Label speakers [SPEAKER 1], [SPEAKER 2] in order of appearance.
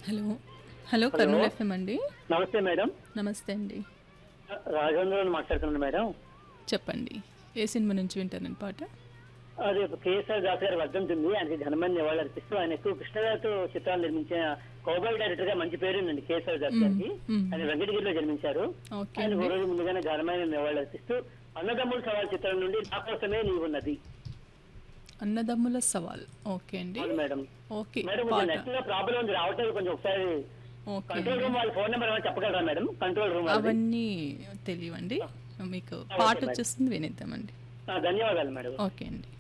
[SPEAKER 1] Hello hello Kurnool FM అండి
[SPEAKER 2] నమస్తే madam
[SPEAKER 1] నమస్తే అండి
[SPEAKER 2] రాఘవేంద్ర మాట్లాడుతున్నాను మేడం
[SPEAKER 1] చెప్పండి ఏ సినిమా నుంచి వింటానండి పాట
[SPEAKER 2] అది కేఎస్ఆర్ దాస్ గారి వర్ధంతి ఉంది ఆయనకి ఘనమైన నివాళులు అర్పిస్తూ ఆయన ఎక్కువ కృష్ణగారితో చిత్రాలు నిర్మించిన కౌబాయ్ డైరెక్టర్ గా మంచి పేరు ఉందండి కేఎస్ఆర్ దాస్ గారికి
[SPEAKER 1] మ్మ్.
[SPEAKER 2] ఆయన వెంకటగిరిలో జన్మించారు
[SPEAKER 1] ఓకే
[SPEAKER 2] ఆయన
[SPEAKER 1] అండి
[SPEAKER 2] ఒక రోజు ముందుగానే ఘనమైన నివాళులు అర్పిస్తూ అన్నదమ్ముల సవాల్ చిత్రం నుండి నా కోసమే నీవున్నది
[SPEAKER 1] అన్నదమ్ముల సవాల్ ఓకే అండి
[SPEAKER 2] అవును మేడం
[SPEAKER 1] ఓకే
[SPEAKER 2] మేడం
[SPEAKER 1] పాట
[SPEAKER 2] నెట్ లో ప్రాబ్లం ఉంది రావట్లేదు కొంచెం ఒకసారి
[SPEAKER 1] ఓకే
[SPEAKER 2] కంట్రోల్ రూమ్ వాళ్ళ ఫోన్ నెంబర్ ఏమైనా చెప్పగలరా మేడం కంట్రోల్ రూమ్ వాళ్ళది
[SPEAKER 1] అవన్నీ తెలియవండి మీకు పాట వచ్చేస్తుంది వినేద్దామండి
[SPEAKER 2] ఆ, ధన్యవాదాలు మేడం
[SPEAKER 1] ఓకే అండి